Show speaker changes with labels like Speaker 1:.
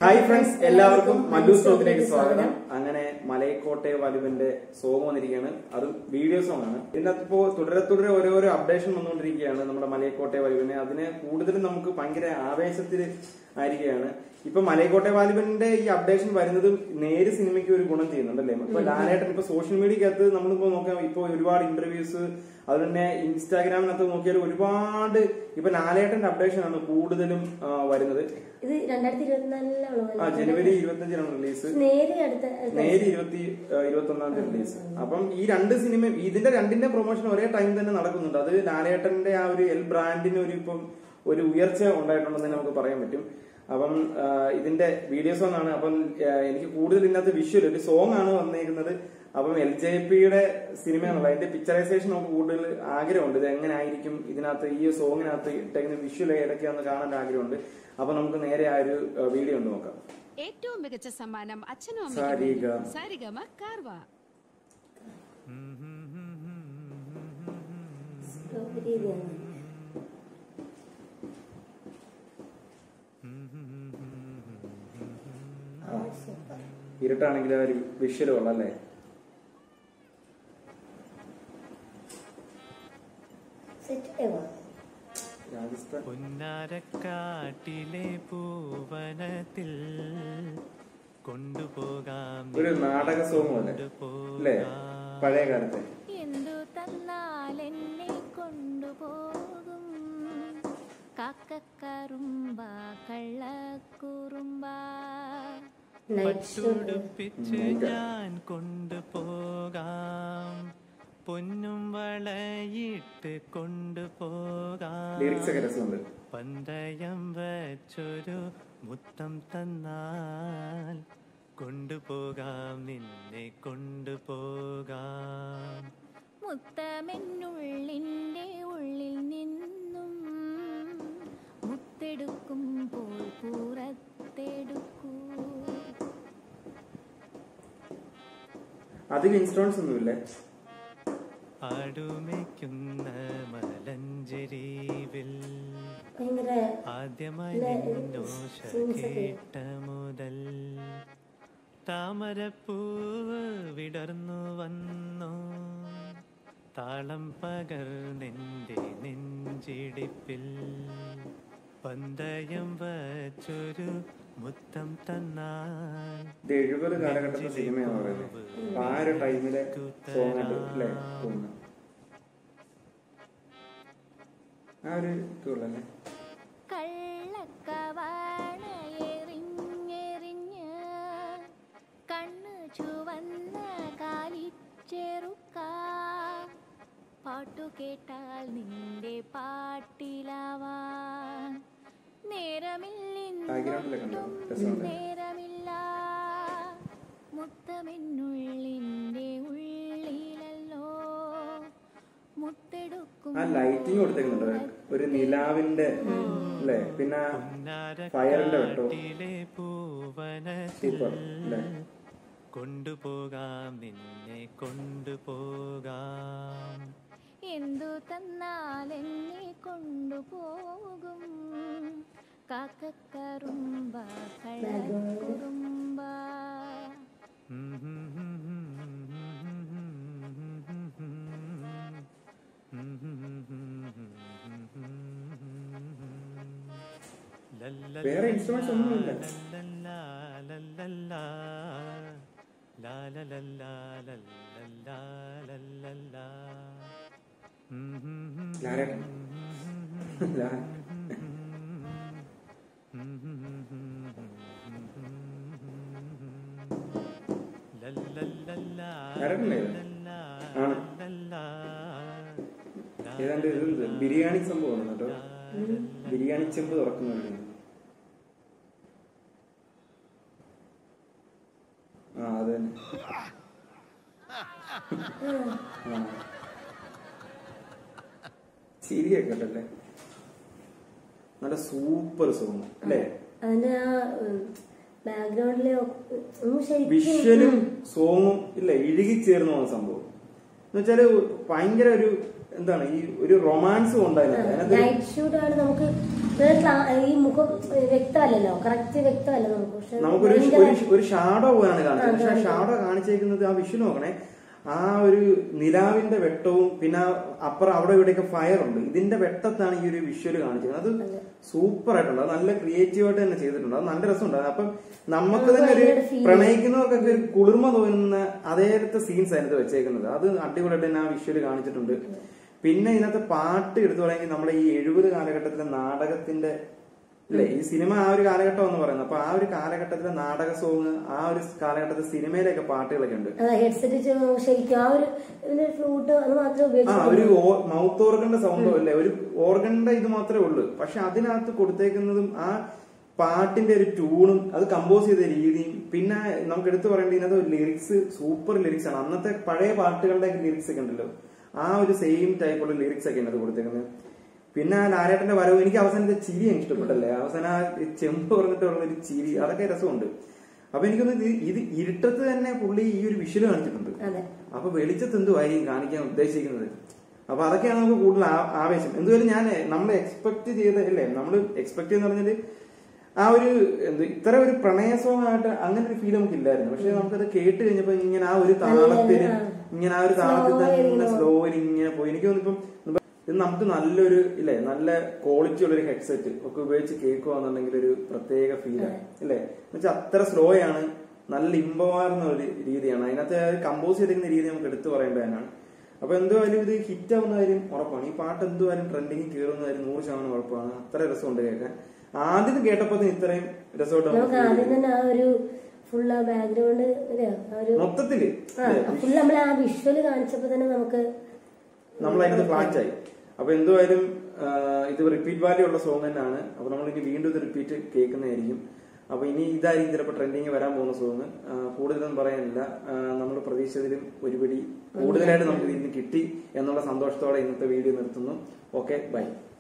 Speaker 1: Hi friends എല്ലാവർക്കും മല്ലു സ്റ്റോക്കിലേക്ക് സ്വാഗതം അങ്ങനെ മലയക്കോട്ടെ വലുവിന്റെ സോങ് വന്നിരിക്കുകയാണ് അത് വീഡിയോ സോങ് ആണ് ഇതിനകത്തിപ്പോ തുടരെ തുടരെ ഓരോരോ അപ്ഡേഷൻ വന്നുകൊണ്ടിരിക്കുകയാണ് നമ്മുടെ മലയക്കോട്ടെ വലുവിനെ അതിന് കൂടുതലും നമുക്ക് ഭയങ്കര ആവേശത്തിൽ ആയിരിക്കുകയാണ് ഇപ്പൊ മലയക്കോട്ടെ വാലിബന്റെ ഈ അപ്ഡേഷൻ വരുന്നത് നേര് സിനിമയ്ക്ക് ഒരു ഗുണം ചെയ്യുന്നുണ്ടല്ലേ ഇപ്പൊ ലാലേട്ടൻ ഇപ്പൊ സോഷ്യൽ മീഡിയക്കകത്ത് നമ്മളിപ്പോ നോക്കാം ഇപ്പൊ ഒരുപാട് ഇന്റർവ്യൂസ് അതുപോലെ തന്നെ ഇൻസ്റ്റാഗ്രാമിനകത്ത് നോക്കിയാൽ ഒരുപാട് ഇപ്പൊ ലാലേട്ടന്റെ അപ്ഡേഷൻ ആണ് കൂടുതലും ആ, വരുന്നത്
Speaker 2: ഇത് രണ്ടായിരത്തി ഇരുപത്തിനാലിലാണോ
Speaker 1: ആ ജനുവരി ഇരുപത്തഞ്ചിനാണ് റിലീസ്
Speaker 2: നേരെ അടുത്ത
Speaker 1: നേര് ഇരുപത്തി ഇരുപത്തി ഒന്നാം തീയതി റിലീസ് അപ്പം ഈ രണ്ട് സിനിമ ഇതിന്റെ രണ്ടിന്റെ പ്രൊമോഷൻ ഒരേ ടൈം തന്നെ നടക്കുന്നുണ്ട് അത് ലാലേട്ടന്റെ ആ ഒരു എൽ ബ്രാൻഡിന് ഒരു ഇപ്പം ഒരു ഉയർച്ച ഉണ്ടായിട്ടുണ്ടെന്ന് തന്നെ നമുക്ക് പറയാൻ പറ്റും അപ്പം ആ, ഇതിന്റെ വീഡിയോ സോങ് ആണ് അപ്പം ആ, എനിക്ക് കൂടുതൽ ഇതിനകത്ത് വിഷ്വൽ ഒരു സോങ് ആണ് വന്നേക്കുന്നത് അപ്പം എൽ ജെ പിയുടെ സിനിമയാണല്ലോ അതിന്റെ പിക്ചറൈസേഷൻ നമുക്ക് കൂടുതൽ ആഗ്രഹമുണ്ട് ഇത് എങ്ങനെ ആയിരിക്കും ഇതിനകത്ത് ഈ സോങ്ങിനകത്ത് ഇട്ടേക്കുന്ന വിഷ്വൽ ഏതൊക്കെയാണെന്ന് കാണാൻ ആഗ്രഹമുണ്ട് അപ്പൊ നമുക്ക് നേരെ ആ ഒരു വീഡിയോ ഉണ്ട് നോക്കാം
Speaker 3: ഏറ്റവും മികച്ച സമ്മാനം അച്ഛനും
Speaker 1: സാരിഗ.
Speaker 3: അമ്മയ്ക്കും സാരിഗമ കാർവ
Speaker 2: സ്റ്റോപ്പ് രീതിയാണ്
Speaker 1: ഇരുട്ടാണെങ്കിൽ ആ ഒരു വിഷ്വൽ കൊള്ളാം അല്ലേ
Speaker 2: സെറ്റ് ആവാ
Speaker 1: രാജസ്ഥാൻ
Speaker 4: പൊന്നാരക്കാട്ടിലെ പൂവനത്തിൽ കൊണ്ടുപോകാം
Speaker 1: ഒരു നാടക സോങ് പോലെ അല്ലേ പഴയ കാലത്തെ
Speaker 5: എന്തു തന്നാൽ എന്നെ കൊണ്ടുപോകും കാക്കക്കറുമ്പ കള്ളക്കുറുമ്പ
Speaker 2: നൈറ്റ് ഷോ
Speaker 4: പട്ടുടുപ്പിച്ച് ഞാൻ കൊണ്ടുപോകാം പൊന്നും വളയിട്ട് കൊണ്ടുപോകാം
Speaker 1: ലിറിക്സ് ഒക്കെ രസമുണ്ട്
Speaker 4: പന്തയം വച്ചൊരു മുത്തം തന്നാൽ കൊണ്ടുപോകാം നിന്നെ കൊണ്ടുപോകാം
Speaker 5: മുത്തമെന്നുള്ളിൻ്റെ ഉള്ളിൽ നിന്നും മുത്തെടുക്കുമ്പോൾ പുറത്തെടുക്കൂ
Speaker 1: അതിൽ ഇൻസ്റ്റോൺസ് ഒന്നുമില്ലേ
Speaker 4: അടുമയ്ക്കുന്ന മലഞ്ചെരീവിൽ
Speaker 2: ഭയങ്കര
Speaker 4: ആദ്യമായി നിന്നോശ കേട്ട മുതൽ താമരപ്പൂവ് വിടർന്നു വന്നു താളം പകർന്നെന്റെ നെഞ്ചിടിപ്പിൽ പന്തയം വച്ചൊരു മുത്തം തന്നാൽ
Speaker 1: ഇത് എഴുപത് കാലഘട്ടത്തെ സിനിമയാണ് പറയുന്നത് അപ്പൊ ആ ഒരു ടൈമിലെ സോങ് ആയിട്ട് അല്ലേ തോന്നുന്നു ആ ഒരു ഇതുള്ളല്ലേ
Speaker 5: കള്ളക്കവാണയെറിഞ്ഞെറിഞ്ഞ് കണ്ണു ചുവന്ന കാലിച്ചെറുക്ക പാട്ടു കേട്ടാൽ നിന്റെ പാട്ടിലാവാൻ
Speaker 1: ബാക്ക്ഗ്രൗണ്ടിലൊക്കെ ഉണ്ടോ?
Speaker 5: നേരമില്ലിന്നും
Speaker 1: രസമുണ്ട്.
Speaker 5: നേരമില്ല മുത്തമെന്നുള്ളിൻ്റെ ഉള്ളിലല്ലോ മുത്തെടുക്കും
Speaker 1: ആ ലൈറ്റിംഗ് കൊടുത്തേക്കുന്നുണ്ട് ഒരു നിലാവിന്റെ അല്ലേ പിന്നെ ഫയറിന്റെ വെട്ടോ
Speaker 4: പൊന്നാരക്കാട്ടിലെ പൂവനത്തിൽ
Speaker 1: സൂപ്പർ അല്ലേ
Speaker 4: കൊണ്ടുപോകാം നിന്നെ കൊണ്ടുപോകാം
Speaker 5: എന്തു തന്നാൽ എന്നെ കൊണ്ടുപോകും കാക്കക്കറുമ്പ കള്ളക്കുറുമ്പ
Speaker 1: വേറെ instruments ഒന്നുമില്ല. ലാലേട്ടൻ ലാ- ലാലേട്ടനല്ലേ ഇത്? ആണ് ഏതാണ്ട് ഇത് ബിരിയാണി സംഭവമാണ് കേട്ടോ ബിരിയാണി ചെമ്പ് തുറക്കുന്നുണ്ട് ആ അത് തന്നെ ആ. ശരിയൊക്കെ കേട്ടല്ലേ നല്ല സൂപ്പർ സോങ് അല്ലേ
Speaker 2: അതിന്റെ ആ ബാക്ക്ഗ്രൗണ്ടിലെ ഒന്നും ശരിക്കും
Speaker 1: വിഷ്വലും സോങ്ങും ഇല്ല ഇഴുകി ചേർന്ന് പോകുന്ന സംഭവം എന്ന് വെച്ചാല് ഭയങ്കര ഒരു എന്താണ് ഈ ഒരു റൊമാൻസും ഉണ്ട് അതിനകത്ത് അതിനകത്ത്
Speaker 2: നൈറ്റ് ഷൂട്ട് ആണ് നമുക്ക് ഇത് ക്ലാ- ഈ മുഖം വ്യക്തമല്ലല്ലോ കറക്റ്റ് വ്യക്തമല്ല നമുക്ക് പക്ഷെ
Speaker 1: നമുക്കൊരു
Speaker 2: ഭയങ്കര-
Speaker 1: ഒരു- ഒരു ഷാഡോ ആണ് കാണിച്ചത് പക്ഷെ ആ ഷാഡോ കാണിച്ചേക്കുന്നത് ആ വിഷു നോക്കണേ ആ ഒരു നിലാവിന്റെ വെട്ടവും പിന്നെ അപ്പുറം അവിടെ ഇവിടെയൊക്കെ ഫയർ ഉണ്ട് ഇതിന്റെ വെട്ടത്താണ് ഈ ഒരു വിഷ്വൽ കാണിച്ചിരിക്കുന്നത് അത് സൂപ്പർ ആയിട്ടുണ്ട് അത് നല്ല ക്രിയേറ്റീവ് ആയിട്ട് തന്നെ ചെയ്തിട്ടുണ്ട് അത് നല്ല രസമുണ്ട് അപ്പം നമുക്ക് തന്നെ ഒരു
Speaker 2: ഭയങ്കര feel
Speaker 1: പ്രണയിക്കുന്നവർക്കൊക്കെ ഒരു കുളിർമ തോന്നുന്ന അതേത്തെ സീൻസ് അതിനകത്ത് വെച്ചേക്കുന്നത് അത് അടിപൊളിയായിട്ട് തന്നെ ആ വിഷ്വൽ കാണിച്ചിട്ടുണ്ട് പിന്നെ ഇതിനകത്ത് പാട്ട് എടുത്തു പറയുമെങ്കിൽ നമ്മുടെ ഈ എഴുപത് കാലഘട്ടത്തിലെ നാടകത്തിന്റെ അല്ലെ ഈ സിനിമ ആ ഒരു കാലഘട്ടം എന്ന് പറയുന്നത് അപ്പൊ ആ ഒരു കാലഘട്ടത്തിലെ നാടക സോങ് ആ ഒരു കാലഘട്ടത്തിലെ സിനിമയിലൊക്കെ പാട്ടുകളൊക്കെ ഉണ്ട്
Speaker 2: അതാ ഹെഡ്സെറ്റ് ശരിക്കും ആ ഒരു ഇതിന്റെ ഫ്ലൂട്ട് അത് മാത്രമേ
Speaker 1: ആ
Speaker 2: ഉപയോഗിച്ചു
Speaker 1: ഒരു മൗത്ത് ഓർഗന്റെ സൗണ്ടോ അല്ലേ ഒരു ഓർഗന്റെ ഇത് മാത്രമേ ഉള്ളൂ പക്ഷെ അതിനകത്ത് കൊടുത്തേക്കുന്നതും ആ പാട്ടിന്റെ ഒരു ട്യൂണും അത് കമ്പോസ് ചെയ്ത രീതിയും പിന്നെ നമുക്ക് എടുത്തു പറയേണ്ടത് ഇതിനകത്ത് ലിറിക്സ് സൂപ്പർ ലിറിക്സ് ആണ് അന്നത്തെ പഴയ പാട്ടുകളുടെ ലിറിക്സ് ഒക്കെ ഉണ്ടല്ലോ ആ ഒരു സെയിം ടൈപ്പുള്ള ലിറിക്സ് ഒക്കെ ഉണ്ട് കൊടുത്തേക്കുന്നത് പിന്നെ ആ ലാലേട്ടന്റെ വരവ് എനിക്ക് അവസാനത്തെ ചിരി എനിക്ക് ഇഷ്ടപ്പെട്ടല്ലേ അവസാനം ആ ചെമ്പ് പറഞ്ഞിട്ടുള്ള ഒരു ചിരി അതൊക്കെ രസമുണ്ട് അപ്പൊ എനിക്കൊന്ന് ഇത് ഇത് ഇരുട്ടത്ത് തന്നെ പുള്ളി ഈ ഒരു വിഷ്വല് കാണിച്ചിട്ടുണ്ട്
Speaker 2: അതെ
Speaker 1: അപ്പൊ വെളിച്ചത്ത് എന്തുവായിരിക്കും കാണിക്കാൻ ഉദ്ദേശിക്കുന്നത് അപ്പൊ അതൊക്കെയാണ് നമുക്ക് കൂടുതൽ ആ- ആവേശം എന്തുവരും ഞാൻ നമ്മൾ എക്സ്പെക്ട് ചെയ്ത അല്ലേ നമ്മൾ എക്സ്പെക്ട് ചെയ്യുന്ന പറഞ്ഞാല് ആ ഒരു എന്ത് ഇത്ര ഒരു പ്രണയ സോങ് ആയിട്ട് അങ്ങനെ ഒരു ഫീൽ നമുക്ക് ഇല്ലായിരുന്നു പക്ഷെ നമുക്കത് കേട്ട് കഴിഞ്ഞപ്പോ ഇങ്ങനെ ആ ഒരു താളത്തില്
Speaker 2: ആ.
Speaker 1: ഇങ്ങനെ ആ ഒരു താളത്തിൽ
Speaker 2: Slow
Speaker 1: തന്നെ
Speaker 2: ആയിരിക്കും.
Speaker 1: സ്ലോയിൽ ഇങ്ങനെ പോയി എനിക്ക് തോന്നിപ്പം ഇത് നമുക്ക് നല്ലൊരു ഇല്ലേ നല്ല ക്വാളിറ്റി ഉള്ള ഒരു ഹെഡ്സെറ്റ് ഒക്കെ ഉപയോഗിച്ച് കേൾക്കുകയാണെന്നുണ്ടെങ്കിൽ ഒരു പ്രത്യേക ഫീലാണ് ഇല്ലേ എന്നുവെച്ചാൽ അത്ര സ്ലോ ആണ് നല്ല ഇമ്പമാർന്ന ഒരു രീതിയാണ് അതിനകത്ത് കമ്പോസ് ചെയ്തിരിക്കുന്ന രീതി നമുക്ക് എടുത്തു പറയേണ്ടതാണ് അപ്പൊ എന്തുവായാലും ഇത് ഹിറ്റ് ആവുന്ന കാര്യം ഉറപ്പാണ് ഈ പാട്ട് എന്തുവായാലും ട്രെൻഡിങ് കയറുന്ന കാര്യം നൂറ് ശതമാനം ഉറപ്പാണ് അത്ര രസമുണ്ട് കേൾക്കാൻ ആദ്യം കേട്ടപ്പോ ഇത്രയും രസമായിട്ട് നമുക്ക്
Speaker 2: നമുക്ക്
Speaker 1: feel
Speaker 2: ആദ്യം
Speaker 1: ചെയ്തു.
Speaker 2: തന്നെ ആ ഒരു ഫുൾ ആ ബാക്ക്ഗ്രൗണ്ട് ഒരു
Speaker 1: മൊത്തത്തില്
Speaker 2: ഫുൾ നമ്മൾ ആ വിഷ്വല് കാണിച്ചപ്പോ തന്നെ നമുക്ക്
Speaker 1: നമ്മൾ അതിനകത്ത് ഫ്ലാറ്റ് ആയി അപ്പൊ എന്തുവായാലും ആ, ഇത് റിപ്പീറ്റ് വാല്യൂ ഉള്ള സോങ് തന്നെയാണ് അപ്പൊ നമ്മൾ ഇനി വീണ്ടും ഇത് റിപ്പീറ്റ് കേൾക്കുന്നതായിരിക്കും അപ്പൊ ഇനി ഇതായിരിക്കും ചിലപ്പോൾ ട്രെൻഡിങ് വരാൻ പോകുന്ന സോങ് കൂടുതലൊന്നും പറയാനില്ല നമ്മൾ പ്രതീക്ഷിച്ചതിലും ഒരുപടി കൂടുതലായിട്ട് നമുക്ക് ഇതിന് കിട്ടി എന്നുള്ള സന്തോഷത്തോടെ ഇന്നത്തെ വീഡിയോ നിർത്തുന്നു ഓക്കെ ബൈ